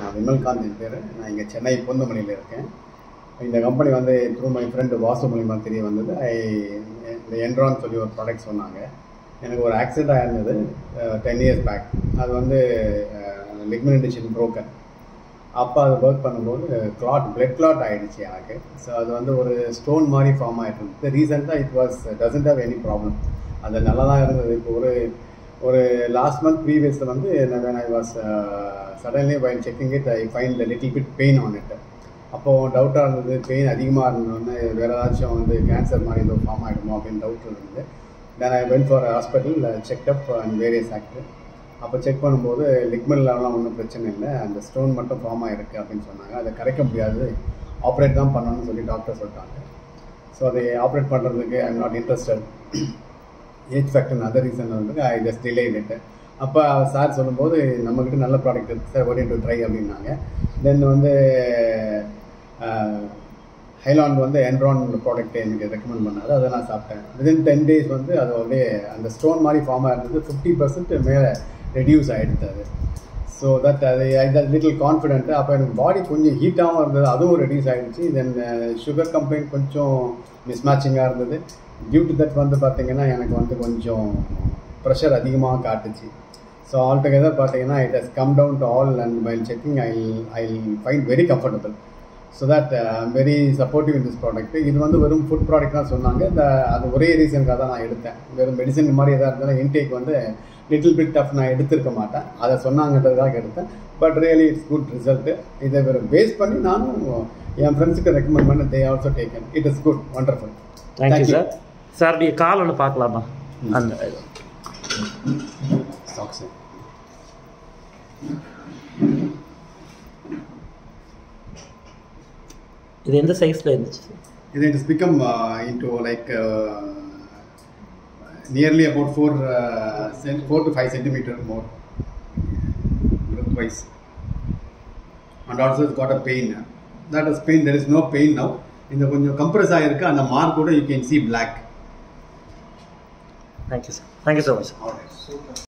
நான் விமல்காந்த் என் பேர் நான் இங்கே சென்னை பொந்துமணியில் இருக்கேன் இந்த கம்பெனி வந்து த்ரூ மை ஃப்ரெண்டு வாசு மூலிமா தெரிய வந்தது ஐ இந்த என்ட்ரான் சொல்லி ஒரு ப்ராடக்ட் சொன்னாங்க எனக்கு ஒரு ஆக்சிடென்ட் ஆயிருந்தது டென் இயர்ஸ் பேக் அது வந்து லிக்மெண்டேஷன் broken அப்போ அது ஒர்க் பண்ணும்போது கிளாட் பிளட் கிளாட் ஆகிடுச்சு எனக்கு ஸோ அது வந்து ஒரு ஸ்டோன் மாதிரி ஃபார்ம் ஆகிட்டு இருந்தது ரீசெண்டாக it was doesn't have any problem அது நல்லா தான் இருந்தது இப்போ ஒரு ஒரு லாஸ்ட் மந்த் ப்ரீவியஸில் வந்து when I was suddenly while checking it I find the little bit pain on it அப்போது டவுட்டாக இருந்தது பெயின் அதிகமாக இருந்தோடனே வேறு ஏதாச்சும் வந்து கேன்சர் மாதிரி ஏதோ ஃபார்ம் ஆகிடுமோ அப்படின்னு டவுட் இருந்தது then I went for hospital checkup and various doctor அப்போ செக் பண்ணும்போது லிக்மெண்ட்லாம் ஒன்றும் பிரச்சனை இல்லை அந்த ஸ்டோன் மட்டும் ஃபார்ம் ஆகிருக்கு அப்படின்னு சொன்னாங்க அதை கரைக்க முடியாது ஆப்ரேட் தான் பண்ணணும்னு சொல்லி டாக்டர் சொல்லிட்டாங்க ஸோ அதை ஆப்ரேட் பண்ணுறதுக்கு I am not interested age factor other reason வந்து ஐ ஜஸ்ட் டிலே இட் அப்போ சார் சொல்லும்போது நம்மக்கிட்ட நல்ல ப்ராடக்ட் இருக்குது சார் ஒரே டு ட்ரை அப்படின்னாங்க தென் வந்து ஹைலாண்ட் வந்து என்ட்ரான் ப்ராடக்ட் எனக்கு ரெக்கமெண்ட் பண்ணாரு அதை நான் சாப்பிட்டேன் விதின் டென் டேஸ் வந்து அது அப்படியே அந்த ஸ்டோன் மாதிரி ஃபார்ம் ஆயிருந்தது ஃபிஃப்டி பர்சன்ட் மேலே ரெடியூஸ் ஆகிடுது அது ஸோ தட் அது ஐ தட் லிட்டில் கான்ஃபிடென்ட்டு அப்போ எனக்கு பாடி கொஞ்சம் ஹீட்டாகவும் இருந்தது அதுவும் ரெடியூஸ் ஆகிடுச்சு தென் சுகர் கம்ப்ளைண்ட் கொஞ்சம் மிஸ்மேட்சிங்காக இருந்தது டியூ டு தட் வந்து பார்த்திங்கன்னா எனக்கு வந்து கொஞ்சம் ப்ரெஷர் அதிகமாக காட்டுச்சு ஸோ ஆல் டுகெதர் பார்த்தீங்கன்னா it has come down to all and while checking I I find very comfortable so that very supportive in this product இது வந்து வெறும் ஃபுட் ப்ராடக்ட் தான் சொன்னாங்க இந்த அது ஒரே ரீசனுக்காக தான் நான் எடுத்தேன் வெறும் மெடிசன் மாதிரி எதாக இருந்தாலும் இன்டேக் வந்து லிட்டில் பிட் ஆஃப் நான் எடுத்திருக்க மாட்டேன் அதை சொன்னாங்கன்றதுக்காக எடுத்தேன் but really it's good result இதை வெறும் பேஸ் பண்ணி நானும் என் ஃப்ரெண்ட்ஸுக்கு ரெக்கமெண்ட் பண்ண they also taken it is good wonderful thank you sir sir call ஒன்று பார்க்கலாமா அந்த ஸ்டாக்ஸ் இது எந்த சைஸில் இருந்துச்சு It has become uh, into like uh, nearly about four, uh, cent- four to five centimeter more width wise. And also it's got a pain. That is pain. There is no pain now. இந்த கொஞ்சம் compress ஆகிருக்கு அந்த mark கூட you can see black thank you sir thank you so much